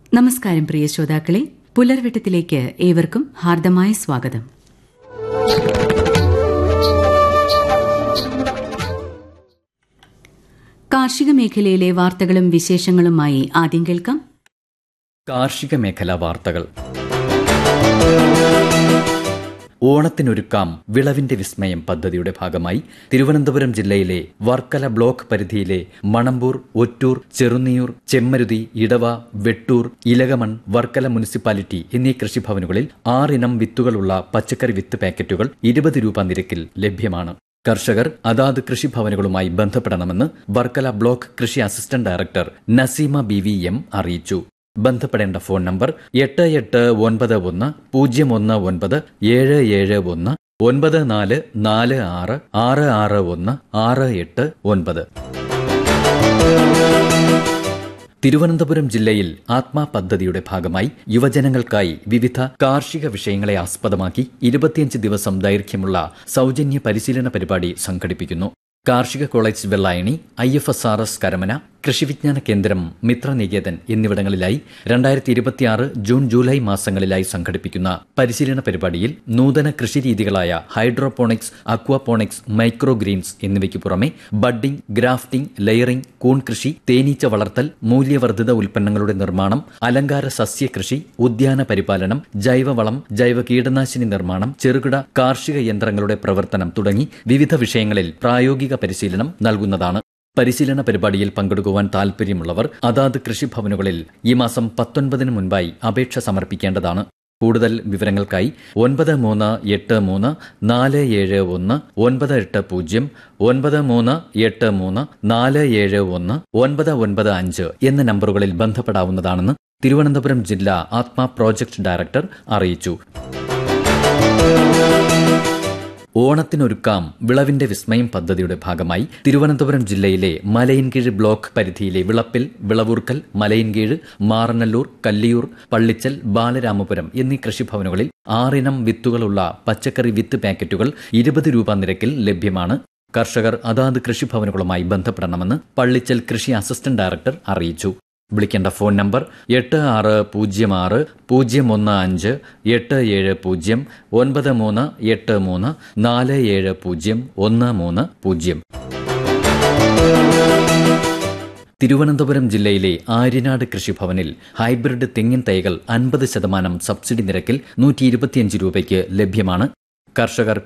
നമസ്കാരം പ്രിയ ശ്രോതാക്കളെ പുലർവെട്ടത്തിലേക്ക് ഏവർക്കും ഹാർദമായ സ്വാഗതം കാർഷിക മേഖലയിലെ വാർത്തകളും വിശേഷങ്ങളുമായി ആദ്യം കേൾക്കാം കാർഷിക മേഖലാ വാർത്തകൾ ഓണത്തിനൊരുക്കാം വിളവിന്റെ വിസ്മയം പദ്ധതിയുടെ ഭാഗമായി തിരുവനന്തപുരം ജില്ലയിലെ വർക്കല ബ്ലോക്ക് പരിധിയിലെ മണമ്പൂർ ഒറ്റൂർ ചെറുന്നിയൂർ ചെമ്മരുതി ഇടവ വെട്ടൂർ ഇലകമൺ വർക്കല മുനിസിപ്പാലിറ്റി എന്നീ കൃഷിഭവനുകളിൽ ആറിനം വിത്തുകളുള്ള പച്ചക്കറി വിത്ത് പാക്കറ്റുകൾ ഇരുപത് രൂപ നിരക്കിൽ ലഭ്യമാണ് കർഷകർ അതാത് കൃഷിഭവനുകളുമായി ബന്ധപ്പെടണമെന്ന് വർക്കല ബ്ലോക്ക് കൃഷി assistant director Naseema B V M അറിയിച്ചു ബന്ധപ്പെടേണ്ട ഫോൺ നമ്പർ എട്ട് എട്ട് ഒൻപത് ഒന്ന് പൂജ്യം ഒന്ന് ഒൻപത് ഏഴ് ഏഴ് ഒന്ന് ഒൻപത് നാല് നാല് ആറ് ആറ് ആറ് ഒന്ന് ആറ് എട്ട് ഒൻപത് തിരുവനന്തപുരം ജില്ലയിൽ ആത്മാ പദ്ധതിയുടെ ഭാഗമായി യുവജനങ്ങൾക്കായി വിവിധ കാർഷിക വിഷയങ്ങളെ ആസ്പദമാക്കി ഇരുപത്തിയഞ്ച് ദിവസം ദൈർഘ്യമുള്ള സൗജന്യ പരിശീലന പരിപാടി സംഘടിപ്പിക്കുന്നു കാർഷിക college Vellayani I F S R S Karamana കൃഷിവിജ്ഞാന കേന്ദ്രം മിത്രനികേതൻ എന്നിവിടങ്ങളിലായി രണ്ടായിരത്തി ഇരുപത്തിയാറ് ജൂൺ ജൂലൈ മാസങ്ങളിലായി സംഘടിപ്പിക്കുന്ന പരിശീലന പരിപാടിയിൽ നൂതന കൃഷിരീതികളായ ഹൈഡ്രോപോണിക്സ് അക്വാപോണിക്സ് മൈക്രോ ഗ്രീൻസ് എന്നിവയ്ക്ക് പുറമെ ബഡ്ഡിംഗ് ഗ്രാഫ്റ്റിംഗ് ലെയറിംഗ് കൂൺ കൃഷി തേനീച്ച വളർത്തൽ മൂല്യവർദ്ധിത ഉൽപ്പന്നങ്ങളുടെ നിർമ്മാണം അലങ്കാര സസ്യകൃഷി ഉദ്യാന പരിപാലനം ജൈവവളം ജൈവ കീടനാശിനി നിർമ്മാണം ചെറുകിട കാർഷിക യന്ത്രങ്ങളുടെ പ്രവർത്തനം തുടങ്ങി വിവിധ വിഷയങ്ങളിൽ പ്രായോഗിക പരിശീലനം നൽകുന്നതാണ് പരിശീലന പരിപാടിയിൽ പങ്കെടുക്കുവാൻ താൽപര്യമുള്ളവർ അതാത് കൃഷിഭവനുകളിൽ ഈ മാസം പത്തൊൻപതിന് മുൻപായി അപേക്ഷ സമർപ്പിക്കേണ്ടതാണ് കൂടുതൽ വിവരങ്ങൾക്കായി ഒൻപത് മൂന്ന് എട്ട് മൂന്ന് നാല് ഏഴ് ഒന്ന് ഒൻപത് എട്ട് പൂജ്യം ഒൻപത് മൂന്ന് എട്ട് മൂന്ന് നാല് ഏഴ് ഒന്ന് ഒൻപത് ഒൻപത് അഞ്ച് എന്ന നമ്പറുകളിൽ ബന്ധപ്പെടാവുന്നതാണെന്ന് തിരുവനന്തപുരം ജില്ലാ ആത്മാ പ്രോജക്ട് ഡയറക്ടർ അറിയിച്ചു ഓണത്തിനൊരുക്കാം വിളവിന്റെ വിസ്മയം പദ്ധതിയുടെ ഭാഗമായി തിരുവനന്തപുരം ജില്ലയിലെ മലയൻകീഴ് ബ്ലോക്ക് പരിധിയിലെ വിളപ്പിൽ വിളവൂർക്കൽ മലയൻകീഴ് മാറനല്ലൂർ കല്ലിയൂർ പള്ളിച്ചൽ ബാലരാമപുരം എന്നീ കൃഷിഭവനുകളിൽ ആറിനം വിത്തുകളുള്ള പച്ചക്കറി വിത്ത് പാക്കറ്റുകൾ ഇരുപത് രൂപ നിരക്കിൽ ലഭ്യമാണ് കർഷകർ അതാത് കൃഷിഭവനുകളുമായി ബന്ധപ്പെടണമെന്ന് പള്ളിച്ചൽ കൃഷി അസിസ്റ്റന്റ് ഡയറക്ടർ അറിയിച്ചു വിളിക്കേണ്ട ഫോൺ നമ്പർ എട്ട് ആറ് പൂജ്യം ആറ് പൂജ്യം ഒന്ന് അഞ്ച് എട്ട് ഏഴ് പൂജ്യം ഒൻപത് മൂന്ന് എട്ട് മൂന്ന് നാല് ഏഴ് പൂജ്യം ഒന്ന് മൂന്ന് പൂജ്യം തിരുവനന്തപുരം ജില്ലയിലെ ആര്യനാട് കൃഷിഭവനിൽ ഹൈബ്രിഡ് തെങ്ങിൻ തൈകൾ അൻപത് ശതമാനം സബ്സിഡി നിരക്കിൽ നൂറ്റി ഇരുപത്തിയഞ്ച് രൂപയ്ക്ക് ലഭ്യമാണ് കർഷകർ